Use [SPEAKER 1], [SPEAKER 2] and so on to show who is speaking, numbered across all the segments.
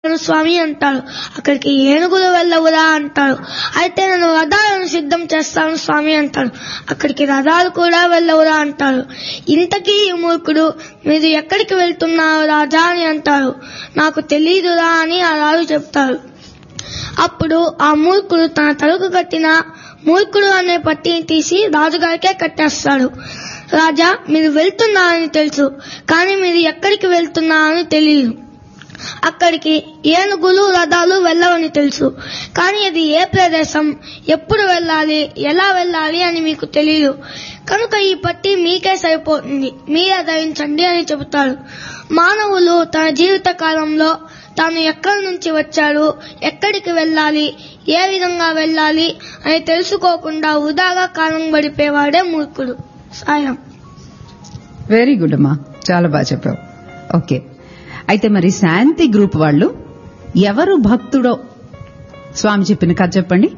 [SPEAKER 1] స్వామి అంటాడు అక్కడికి ఏనుగులు వెళ్ళవురా అంటాడు అయితే నేను రథాలను సిద్ధం చేస్తాను స్వామి అంటాడు అక్కడికి రథాలు కూడా వెళ్ళవురా అంటాడు ఇంతకీ ఈ మూర్ఖుడు మీరు ఎక్కడికి వెళ్తున్నారు రాజా అని అంటాడు నాకు తెలియదురా అని ఆ రాజు చెప్తాడు అప్పుడు ఆ మూర్ఖుడు తన తలకు కట్టిన మూర్ఖుడు అనే పట్టిని తీసి రాజుగారికే కట్టేస్తాడు రాజా మీరు వెళ్తున్నారని తెలుసు కానీ మీరు ఎక్కడికి వెళ్తున్నారని తెలియదు అక్కడికి ఏనుగులు రథాలు వెళ్ళవని తెలుసు కానీ అది ఏ ప్రదేశం ఎప్పుడు వెళ్ళాలి ఎలా వెళ్ళాలి అని మీకు తెలియదు కనుక ఈ పట్టి మీకే సరిపోతుంది మీరే ధరించండి అని చెబుతాడు మానవులు తన జీవిత కాలంలో తాను ఎక్కడి నుంచి వచ్చాడు ఎక్కడికి వెళ్ళాలి ఏ విధంగా వెళ్ళాలి అని తెలుసుకోకుండా వృధాగా కాలం గడిపేవాడే మూర్ఖుడు సాయం
[SPEAKER 2] వెరీ గుడ్ అమ్మా చాలా బాగా చెప్పావు ఓకే అయితే మరి శాంతి గ్రూప్ వాళ్ళు ఎవరు భక్తుడో స్వామి చెప్పిన కథ చెప్పండి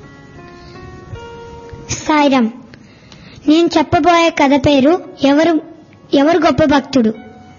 [SPEAKER 3] సాయిరామ్ నేను చెప్పబోయే కథ పేరు ఎవరు ఎవరు గొప్ప భక్తుడు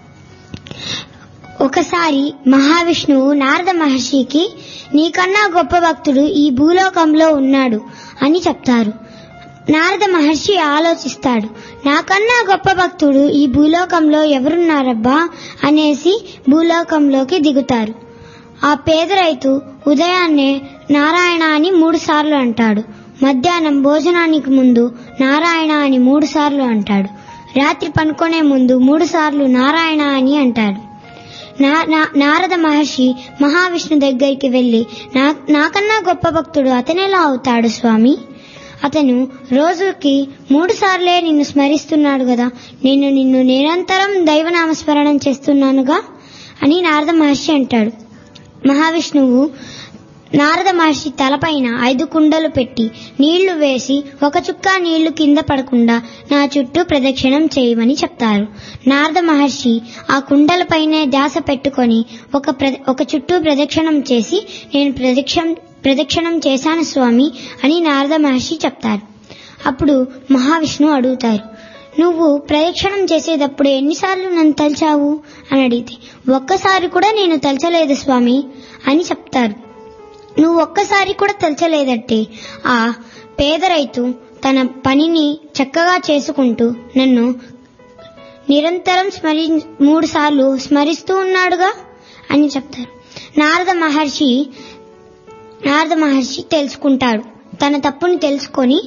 [SPEAKER 3] ఒకసారి మహావిష్ణువు నారద మహర్షికి నీకన్నా గొప్ప భక్తుడు ఈ భూలోకంలో ఉన్నాడు అని చెప్తారు నారద మహర్షి ఆలోచిస్తాడు నాకన్నా గొప్ప భక్తుడు ఈ భూలోకంలో ఎవరున్నారబ్బా అనేసి భూలోకంలోకి దిగుతారు ఆ పేద రైతు ఉదయాన్నే నారాయణ అని మూడు సార్లు అంటాడు మధ్యాహ్నం భోజనానికి ముందు నారాయణ అని మూడు సార్లు అంటాడు రాత్రి పనుకునే ముందు మూడు సార్లు నారాయణ అని అంటాడు నా- నా- నారద మహర్షి మహావిష్ణు దగ్గరికి వెళ్లి "నా- నాకన్నా గొప్ప భక్తుడు అతనెలా అవుతాడు స్వామి అతను రోజుకి మూడు సార్లే నిన్ను స్మరిస్తున్నాడు కదా నేను నిన్ను నిరంతరం దైవనామస్మరణం చేస్తున్నానుగా అని నారద మహర్షి అంటాడు మహావిష్ణువు నారద మహర్షి తలపైన ఐదు కుండలు పెట్టి నీళ్లు వేసి ఒక చుక్క నీళ్లు కింద పడకుండా నా చుట్టూ ప్రదక్షిణం చేయమని చెప్తారు నారద మహర్షి ఆ కుండలపైనే ధ్యాస పెట్టుకొని ఒక ప్ర- ఒక చుట్టూ ప్రదక్షిణం చేసి నేను ప్రదక్షిణం ప్రదక్షిణం చేశాను స్వామి అని నారద మహర్షి చెప్తారు అప్పుడు మహావిష్ణువు అడుగుతారు నువ్వు ప్రదక్షిణం చేసేటప్పుడు ఎన్నిసార్లు నన్ను తలిచావు అని అడిగితే ఒక్కసారి కూడా నేను తలచలేదు స్వామి అని చెప్తారు నువ్వు ఒక్కసారి కూడా తలచలేదంటే ఆ పేద రైతు తన పనిని చక్కగా చేసుకుంటూ నన్ను నిరంతరం స్మరి మూడు సార్లు స్మరిస్తూ ఉన్నాడుగా అని చెప్తారు నారద మహర్షి నారద మహర్షి తెలుసుకుంటాడు తన తప్పుని తెలుసుకొని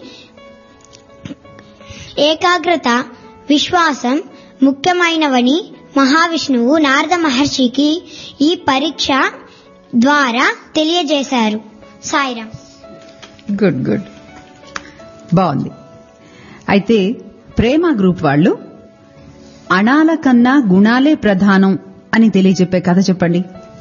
[SPEAKER 3] ఏకాగ్రత విశ్వాసం ముఖ్యమైనవని మహావిష్ణువు నారద మహర్షికి ఈ పరీక్ష ద్వారా తెలియజేశారు సాయిరామ్
[SPEAKER 2] గుడ్ గుడ్ బాగుంది అయితే ప్రేమ గ్రూప్ వాళ్ళు అణాల కన్నా గుణాలే ప్రధానం అని తెలియజెప్పే కథ చెప్పండి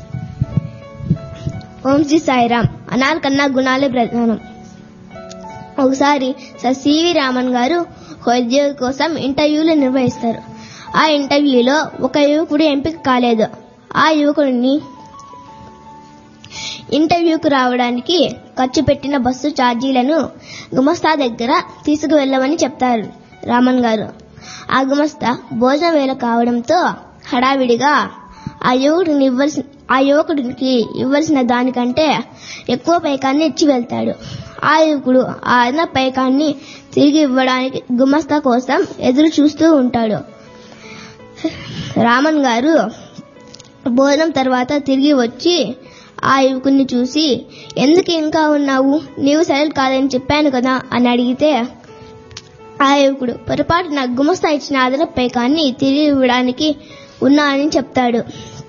[SPEAKER 4] ఓం శ్రీ సాయిరామ్ అనాల కన్నా గుణాలే ప్రధానం ఒకసారి సర్ సివి రామన్ గారు ఒక ఉద్యోగి కోసం ఇంటర్వ్యూలు నిర్వహిస్తారు ఆ ఇంటర్వ్యూలో ఒక యువకుడు ఎంపిక కాలేదు ఆ యువకుడిని ఇంటర్వ్యూకు రావడానికి ఖర్చు పెట్టిన బస్సు ఛార్జీలను గుమస్తా దగ్గర తీసుకువెళ్ళమని చెప్తారు రామన్ గారు ఆ గుమస్తా భోజన వేళ కావడంతో హడావిడిగా ఆ యువకుడిని ఇవ్వాల్సిన ఆ యువకుడికి ఇవ్వాల్సిన దానికంటే ఎక్కువ పైకాన్ని ఇచ్చి వెళ్తాడు ఆ యువకుడు ఆ అదన పైకాన్ని తిరిగి ఇవ్వడానికి గుమస్తా కోసం ఎదురు చూస్తూ ఉంటాడు రామన్ గారు భోజనం తర్వాత తిరిగి వచ్చి ఆ యువకుడిని చూసి ఎందుకు ఇంకా ఉన్నావు నీవు సరైన కాదని చెప్పాను కదా అని అడిగితే ఆ యువకుడు పొరపాటు నాకు గుమస్తా ఇచ్చిన అదనపు పైకాన్ని తిరిగి ఇవ్వడానికి ఉన్నా అని చెప్తాడు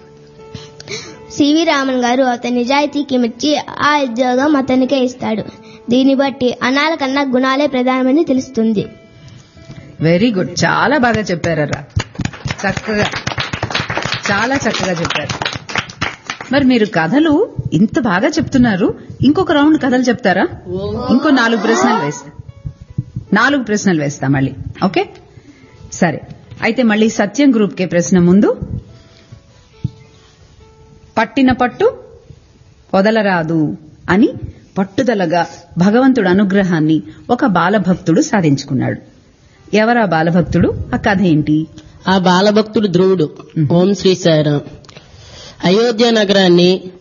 [SPEAKER 4] సివి రామన్ గారు అతని నిజాయితీకి మెచ్చి ఆ ఉద్యోగం అతనికే ఇస్తాడు దీన్ని బట్టి అనాల కన్నా గుణాలే ప్రధానమని తెలుస్తుంది
[SPEAKER 2] వెరీ గుడ్ చాలా బాగా చెప్పారరా చక్కగా చాలా చక్కగా చెప్పారు మరి మీరు కథలు ఇంత బాగా చెప్తున్నారు ఇంకొక రౌండ్ కథలు చెప్తారా ఇంకో నాలుగు ప్రశ్నలు వేస్తా నాలుగు ప్రశ్నలు వేస్తా మళ్ళీ ఓకే సరే అయితే మళ్ళీ సత్యం గ్రూప్ కే ప్రశ్న ముందు పట్టిన పట్టు వదలరాదు అని పట్టుదలగా భగవంతుడు అనుగ్రహాన్ని ఒక బాలభక్తుడు సాధించుకున్నాడు ఎవరా బాలభక్తుడు ఆ కథ ఏంటి
[SPEAKER 5] ఆ బాలభక్తుడు ధ్రువుడు ఓం శ్రీ సాయిరాం అయోధ్య నగరాన్ని